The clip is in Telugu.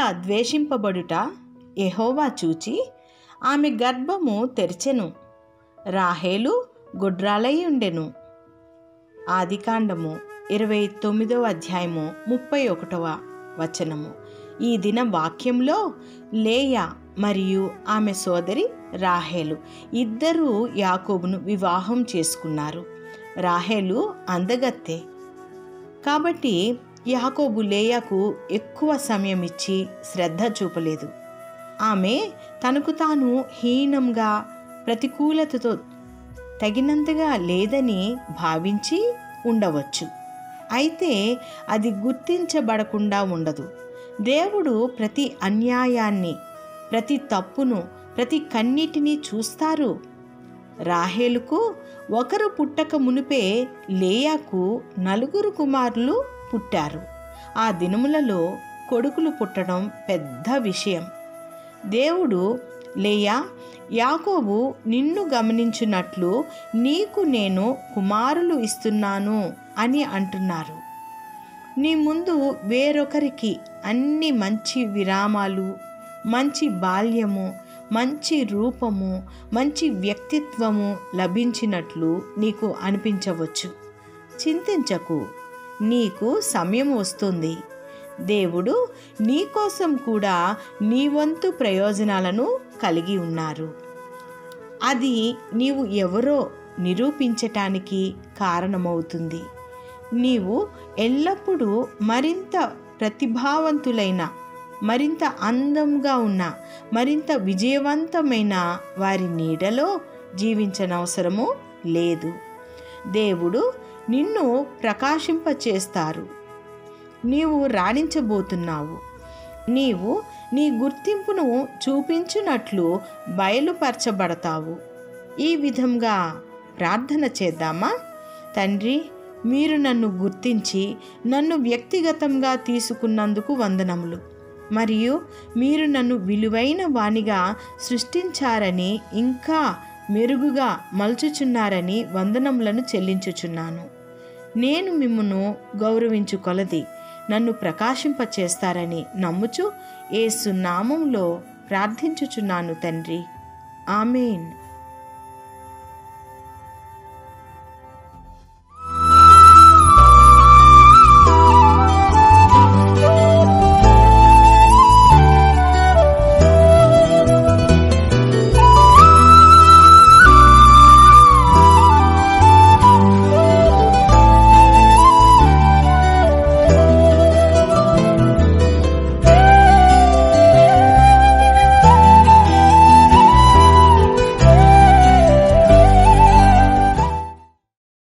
ద్వేషింపబడుట యెహోవా చూచి ఆమె గర్భము తెరిచెను రాహేలు గుడ్రాలై ఉండెను ఆదికాండము ఇరవై తొమ్మిదవ అధ్యాయము ముప్పై ఒకటవ వచనము ఈ దిన వాక్యంలో లేయ మరియు ఆమె సోదరి రాహేలు ఇద్దరూ యాకోబును వివాహం చేసుకున్నారు రాహేలు అందగత్తే కాబట్టి యాకోబు లేయాకు ఎక్కువ సమయం ఇచ్చి శ్రద్ధ చూపలేదు ఆమె తనకు తాను హీనంగా ప్రతికూలతతో తగినంతగా లేదని భావించి ఉండవచ్చు అయితే అది గుర్తించబడకుండా ఉండదు దేవుడు ప్రతి అన్యాయాన్ని ప్రతి తప్పును ప్రతి కన్నిటిని చూస్తారు రాహేలుకు ఒకరు పుట్టక మునిపే లేయాకు నలుగురు కుమారులు పుట్టారు ఆ దినములలో కొడుకులు పుట్టడం పెద్ద విషయం దేవుడు లేయా యాకోబు నిన్ను గమనించున్నట్లు నీకు నేను కుమారులు ఇస్తున్నాను అని అంటున్నారు నీ ముందు వేరొకరికి అన్ని మంచి విరామాలు మంచి బాల్యము మంచి రూపము మంచి వ్యక్తిత్వము లభించినట్లు నీకు అనిపించవచ్చు చింతించకు నీకు సమయం వస్తుంది దేవుడు నీ కోసం కూడా నీ వంతు ప్రయోజనాలను కలిగి ఉన్నారు అది నీవు ఎవరో నిరూపించటానికి కారణమవుతుంది నీవు ఎల్లప్పుడూ మరింత ప్రతిభావంతులైన మరింత అందంగా ఉన్న మరింత విజయవంతమైన వారి నీడలో జీవించనవసరము లేదు దేవుడు నిన్ను ప్రకాశింపచేస్తారు నీవు రాణించబోతున్నావు నీవు నీ గుర్తింపును చూపించున్నట్లు బయలుపరచబడతావు ఈ విధంగా ప్రార్థన చేద్దామా తండ్రి మీరు నన్ను గుర్తించి నన్ను వ్యక్తిగతంగా తీసుకున్నందుకు వందనములు మరియు మీరు నన్ను విలువైన వానిగా సృష్టించారని ఇంకా మెరుగుగా మలుచుచున్నారని వందనములను చెల్లించుచున్నాను నేను మిమ్మును గౌరవించు కొలది నన్ను ప్రకాశింపచేస్తారని నమ్ముచు ఏసు నామంలో ప్రార్థించుచున్నాను తండ్రి ఆమెన్